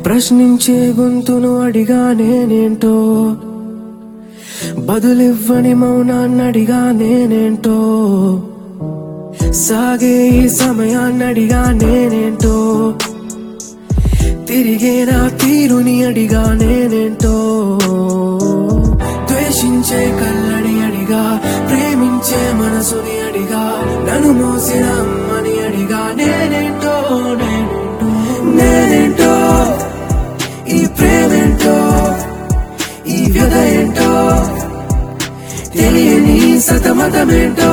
ప్రశ్నించే గొంతును అడిగా నేనేంటో బదులివ్వని మౌనాన్ని అడిగా నేనేంటో సాగే ఈ సమయాన్ని అడిగా నేనేంటో తిరిగే నా తీరుని అడిగా నేనేంటో ద్వేషించే కళ్ళని అడిగా ప్రేమించే మనసుని అడిగా నన్ను మోసిన అమ్మని అడిగా నేనేంటో నేనేంటో నేనేంటో ఈ ప్రేమేంటో ఈ వ్యధ ఏంటో తెలియని సతమతమేంటో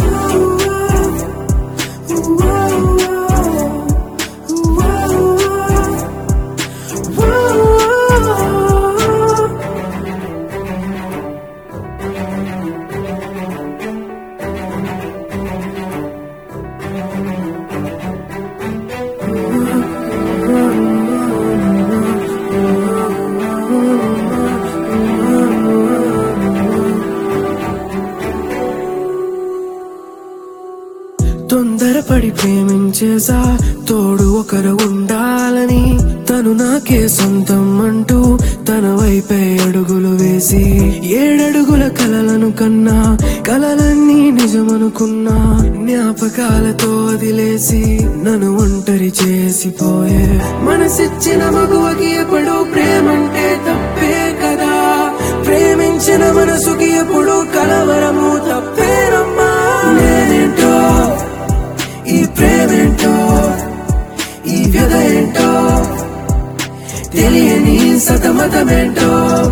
తొందరపడి ప్రేమించేసా తోడు ఒకరు ఉండాలని తను నాకే సొంతం అంటూ తన వైపే అడుగులు వేసి ఏడడుగుల కలలను కన్నా కలలన్నీ నిజమనుకున్నా జ్ఞాపకాలతో వదిలేసి నన్ను ఒంటరి చేసిపోయే మనసిచ్చిన మగువకి ఎప్పుడు ప్రేమంటే తప్పే కదా ప్రేమించిన మనసుకి ఎప్పుడు కలవరము తప్పేనమ్మా నేనేంటో ఈ ప్రేమేంటో ఈ వ్యధ ఏంటో తెలియని సతమతమేంటో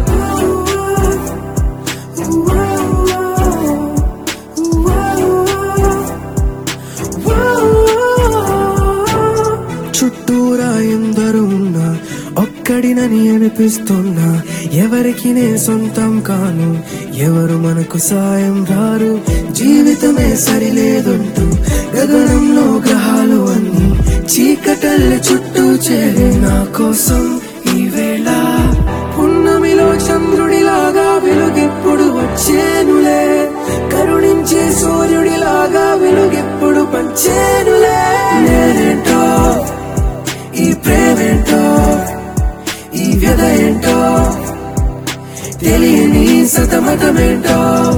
చుట్టూరా ఎందరూ ఉన్నా ఒక్కడినని అనిపిస్తున్నా ఎవరికి నే సొంతం కాను ఎవరు మనకు సాయం రారు జీవితమే సరిలేదంటూ గగనంలో గ్రహాలు అన్ని చీకటల్లి చుట్టూ చేరే నా కోసం ఈ వేళ పున్నమిలో చంద్రుడిలాగా వెలుగెప్పుడు వచ్చేనులే కరుణించే సూర్యుడిలాగా వెలుగెప్పుడు పంచేనులే నేనేంటో ఈ ప్రేమేంటో ఈ వ్యధ ఏంటో తెలియని సతమతమేంటో